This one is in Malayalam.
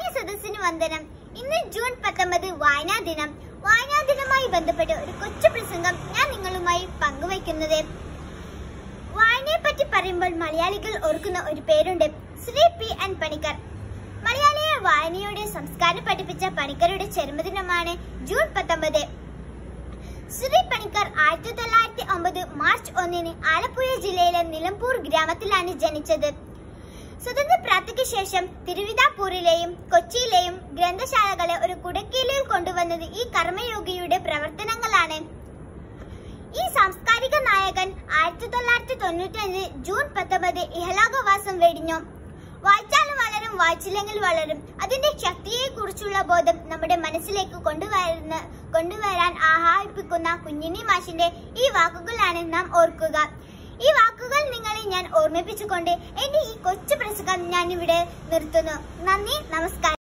മാന്യ സദസ്സിന് വന്ദനം ഇന്ന് ജൂൺ പത്തൊമ്പത് വായനാ ദിനം വായനാ ദിനമായി ബന്ധപ്പെട്ട് ഒരു കൊച്ചു പ്രസംഗം ഞാൻ നിങ്ങളുമായി പങ്കുവയ്ക്കുന്നത് വായനയെ പറ്റി പറയുമ്പോൾ മലയാളികൾ ഓർക്കുന്ന ഒരു പേരുണ്ട് ശ്രീ പി എൻ പണിക്കർ മലയാളിയെ വായനയുടെ സംസ്കാരം പഠിപ്പിച്ച പണിക്കരുടെ ജന്മദിനമാണ് ജൂൺ പത്തൊമ്പത് ശ്രീ പണിക്കർ ആയിരത്തി തൊള്ളായിരത്തി ഒമ്പത് മാർച്ച് ഒന്നിന് ആലപ്പുഴ ജില്ലയിലെ നിലമ്പൂർ ഗ്രാമത്തിലാണ് ജനിച്ചത് സ്വതന്ത്ര പ്രാപ്തിക്ക് ശേഷം തിരുവിതാംകൂറിലെയും കൊച്ചിയിലെയും ഗ്രന്ഥശാലകളെ ഒരു കുടക്കീഴിൽ കൊണ്ടുവന്നത് ഈ കർമ്മയോഗിയുടെ പ്രവർത്തനങ്ങളാണ് ഈ സാംസ്കാരിക നായകൻ ആയിരത്തി തൊള്ളായിരത്തി തൊണ്ണൂറ്റി അഞ്ച് ജൂൺ പത്തൊമ്പത് ഇഹലോകവാസം വെടിഞ്ഞു വായിച്ചാൽ വളരും വായിച്ചില്ലെങ്കിൽ വളരും അതിന്റെ ശക്തിയെ കുറിച്ചുള്ള ബോധം നമ്മുടെ മനസ്സിലേക്ക് കൊണ്ടുവരുന്ന കൊണ്ടുവരാൻ ആഹാരിപ്പിക്കുന്ന കുഞ്ഞിനി മാഷിന്റെ ഈ വാക്കുകളാണ് നാം ഓർക്കുക ഈ വാക്കുകൾ നിങ്ങളെ ഞാൻ ഓർമ്മിപ്പിച്ചുകൊണ്ട് എന്റെ ഈ കൊച്ചു പ്രസംഗം ഞാൻ ഇവിടെ നിർത്തുന്നു നന്ദി നമസ്കാരം